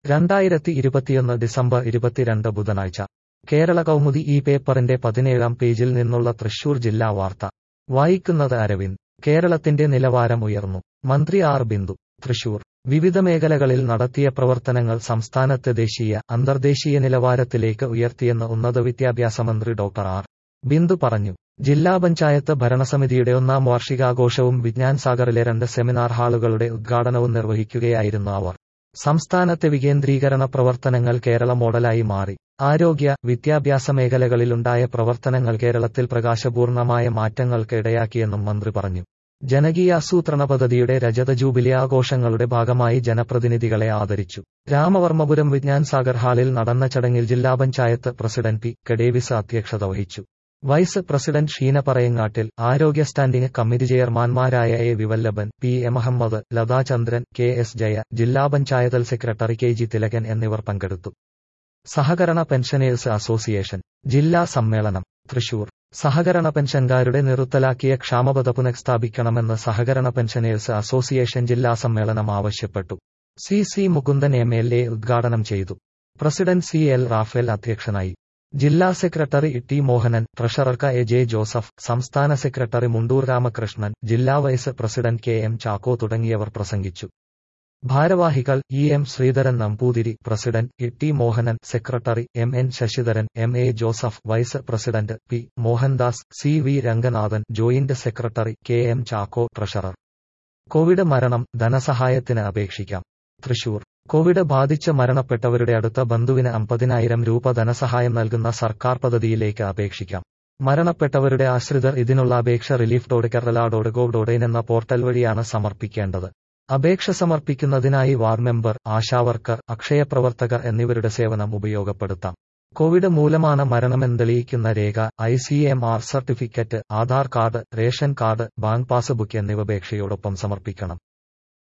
രണ്ടായിരത്തി ഇരുപത്തിയൊന്ന് ഡിസംബർ ഇരുപത്തിരണ്ട് ബുധനാഴ്ച കേരള കൗമുദി ഈ പേപ്പറിന്റെ പതിനേഴാം പേജിൽ നിന്നുള്ള തൃശൂർ ജില്ലാ വാർത്ത വായിക്കുന്നത് അരവിന്ദ് കേരളത്തിന്റെ നിലവാരം ഉയർന്നു മന്ത്രി ആർ ബിന്ദു തൃശൂർ വിവിധ മേഖലകളിൽ നടത്തിയ പ്രവർത്തനങ്ങൾ സംസ്ഥാനത്തെ ദേശീയ അന്തർദേശീയ നിലവാരത്തിലേക്ക് ഉയർത്തിയെന്ന് ഉന്നത വിദ്യാഭ്യാസ മന്ത്രി ഡോക്ടർ ആർ ബിന്ദു പറഞ്ഞു ജില്ലാ പഞ്ചായത്ത് ഭരണസമിതിയുടെ ഒന്നാം വാർഷികാഘോഷവും വിജ്ഞാൻ സാഗറിലെ രണ്ട് സെമിനാർ ഹാളുകളുടെ ഉദ്ഘാടനവും നിർവഹിക്കുകയായിരുന്നു അവർ സംസ്ഥാനത്തെ വികേന്ദ്രീകരണ പ്രവർത്തനങ്ങൾ കേരള മോഡലായി മാറി ആരോഗ്യ വിദ്യാഭ്യാസ മേഖലകളിലുണ്ടായ പ്രവർത്തനങ്ങൾ കേരളത്തിൽ പ്രകാശപൂർണമായ മാറ്റങ്ങൾക്ക് ഇടയാക്കിയെന്നും മന്ത്രി പറഞ്ഞു ജനകീയാസൂത്രണ പദ്ധതിയുടെ രജത ജൂബിലി ആഘോഷങ്ങളുടെ ഭാഗമായി ജനപ്രതിനിധികളെ ആദരിച്ചു രാമവർമ്മപുരം വിജ്ഞാൻ സാഗർ ഹാളിൽ നടന്ന ചടങ്ങിൽ ജില്ലാ പഞ്ചായത്ത് പ്രസിഡന്റ് പി കെഡേവിസ് അധ്യക്ഷത വഹിച്ചു വൈസ് പ്രസിഡന്റ് ഷീന പറയങ്ങാട്ടിൽ ആരോഗ്യ സ്റ്റാൻഡിംഗ് കമ്മിറ്റി ചെയർമാൻമാരായ A Vivallabhan P A Muhammad Latha Chandran K S Jaya ജില്ലാ panchayat secretary K G Thilakan എന്നിവർ പങ്കെടുത്തു സഹകരണ പെൻഷനേഴ്സ് അസോസിയേഷൻ ജില്ലാ സമ്മേളനം തൃശൂർ സഹകരണ പെൻഷൻകാരുടെ നിർത്തലാക്കിയ ക്ഷാമബത പുനഃസ്ഥാപിക്കണമെന്ന് സഹകരണ പെൻഷനേഴ്സ് അസോസിയേഷൻ ജില്ലാ സമ്മേളനം ആവശ്യപ്പെട്ടു C C Mukundan M L A ഉദ്ഘാടനം ചെയ്തു പ്രസിഡന്റ് സി എൽ റാഫേൽ അധ്യക്ഷനായി ജില്ലാ secretary T Mohanan treasurer A J Joseph സംസ്ഥാന സെക്രട്ടറി മുണ്ടൂർ രാമകൃഷ്ണൻ ജില്ലാ vice president K M Chacko തുടങ്ങിയവർ പ്രസംഗിച്ചു ഭാരവാഹികൾ E M Sreedharan Namboothiri president E T Mohanan secretary M N Sasidharan M A Joseph vice president P Mohandas C V Ranganathan joint secretary K M Chacko treasurer covid മരണം ധനസഹായത്തിന് അപേക്ഷിക്കാം Thrissur Covid ബാധിച്ച് മരണപ്പെട്ടവരുടെ അടുത്ത ബന്ധുവിന് അമ്പതിനായിരം രൂപ ധനസഹായം നൽകുന്ന സർക്കാർ പദ്ധതിയിലേക്ക് അപേക്ഷിക്കാം മരണപ്പെട്ടവരുടെ ആശ്രിതർ ഇതിനുള്ള അപേക്ഷ relief dot Kerala dot gov dot in എന്ന പോർട്ടൽ വഴിയാണ് സമർപ്പിക്കേണ്ടത് അപേക്ഷ സമർപ്പിക്കുന്നതിനായി വാർഡ് മെമ്പർ ആശാവർക്കർ അക്ഷയപ്രവർത്തകർ എന്നിവരുടെ സേവനം ഉപയോഗപ്പെടുത്താം കോവിഡ് മൂലമാണ് മരണമെന്ന് തെളിയിക്കുന്ന രേഖ I C M R certificate Aadhaar card ration card bank passbook എന്നിവ അപേക്ഷയോടൊപ്പം സമർപ്പിക്കണം